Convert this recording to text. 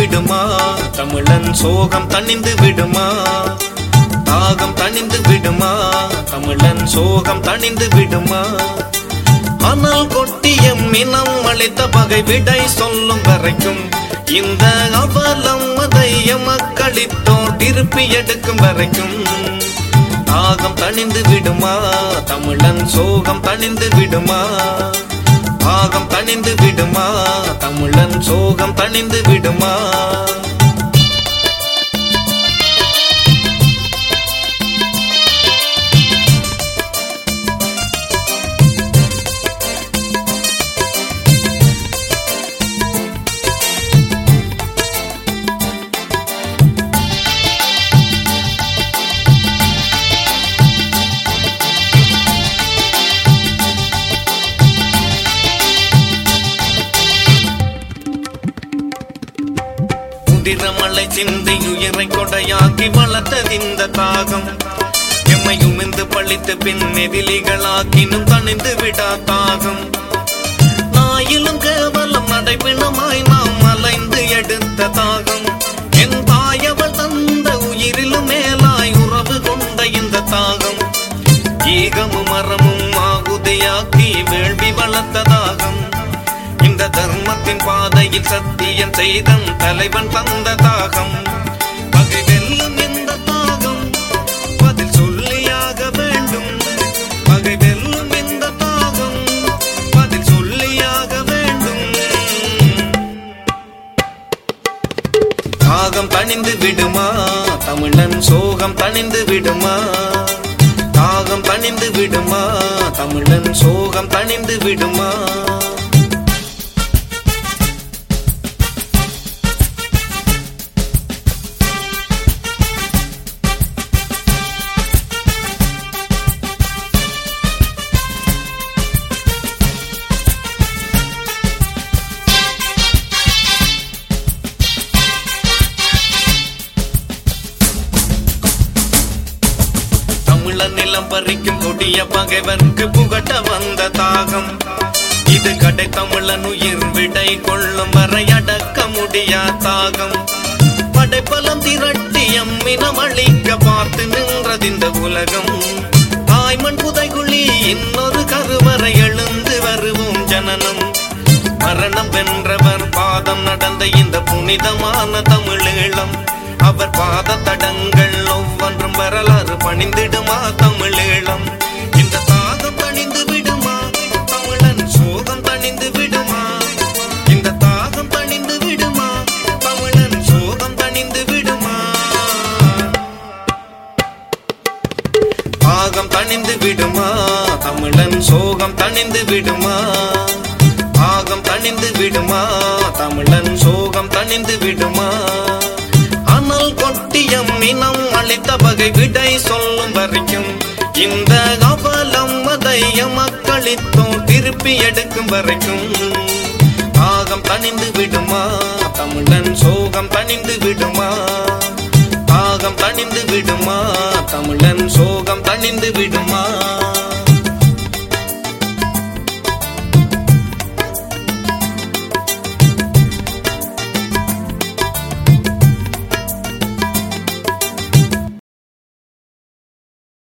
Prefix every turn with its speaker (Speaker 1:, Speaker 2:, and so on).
Speaker 1: விடுமா தமிழன் சோகம் தணிந்து விடுமா தாகம் தணிந்து விடுமா தமிழன் சோகம் தணிந்து விடுமா ஆனால் கொட்டிய மினம் அளித்த பகை விடை சொல்லும் வரைக்கும் இந்த அவலம் அதை எமக்களித்தோர் திருப்பி எடுக்கும் வரைக்கும் தாகம் தணிந்து விடுமா தமிழன் சோகம் தணிந்து விடுமா தாகம் தணிந்து விடுமா தமிழன் சோகம் தணிந்து விடுமா உதிரமலை சிந்தை உயிரை கொடையாக்கி வளர்த்ததிந்த தாகம் எம்மை உமிழ்ந்து பழித்து பின் எதிலிகளாக்கினும் தணிந்து விடா தாகம் நாயிலும் கேவலம் நடைபிணமாய் நாம் அலைந்து எடுத்த தாகம் என் தாயவள் தந்த உயிரிலும் மேலாய் உறவு கொண்ட இந்த தாகம் ஈகமும் மரமும் ஆகுதியாக்கி வேள்வி வளர்த்த தாகம் இந்த தர்மத்தின் பாதையில் சத்தியம் செய்தன் தலைவன் தந்த தாகம் பகை வெல்லும் இந்த தாகம் பதில் சொல்லியாக வேண்டும் பகை வெல்லும் இந்த தாகம் பதில் சொல்லியாக வேண்டும் தாகம் தணிந்து விடுமா தமிழன் சோகம் தணிந்து விடுமா தாகம் தணிந்து விடுமா தமிழன் சோகம் தணிந்து விடுமா தமிழன் நிலம் பறிக்கும் கொடிய பகைவர்க்கு புகட்ட வந்த தாகம் இது கடை தமிழன் உயிர் விடை கொள்ளும் வரை அடக்க முடியா தாகம் படைப்பலம் திரட்டி எம்மினம் அழிக்க பார்த்து நின்றதிந்த உலகம் தாய்மண் புதைகுழி இன்னொரு கருவறை எழுந்து வருவோம் ஜனனம் மரணம் வென்றவர் பாதம் நடந்த இந்த புனிதமான தமிழீழம் அவர் பாத தடங்கள் ஒவ்வொன்றும் வரலாறு பணிந்திடுமா தமிழீழம் இந்த தாகம் தணிந்து விடுமா தமிழன் சோகம் தணிந்து விடுமா இந்த தாகம் தணிந்து விடுமா தமிழன் சோகம் தணிந்து விடுமா தாகம் தணிந்து விடுமா தமிழன் சோகம் தணிந்து விடுமா தாகம் தணிந்து விடுமா தமிழன் சோகம் தணிந்து விடுமா அனல் கொட்டியம் இனம் அளித்த பகை விடை சொல்லும் வரைக்கும் இந்த அவலம் அதை எமக்களித்தோ திருப்பி எடுக்கும் வரைக்கும் தாகம் தணிந்து விடுமா தமிழன் சோகம் தணிந்து விடுமா தாகம் தணிந்து விடுமா தமிழன்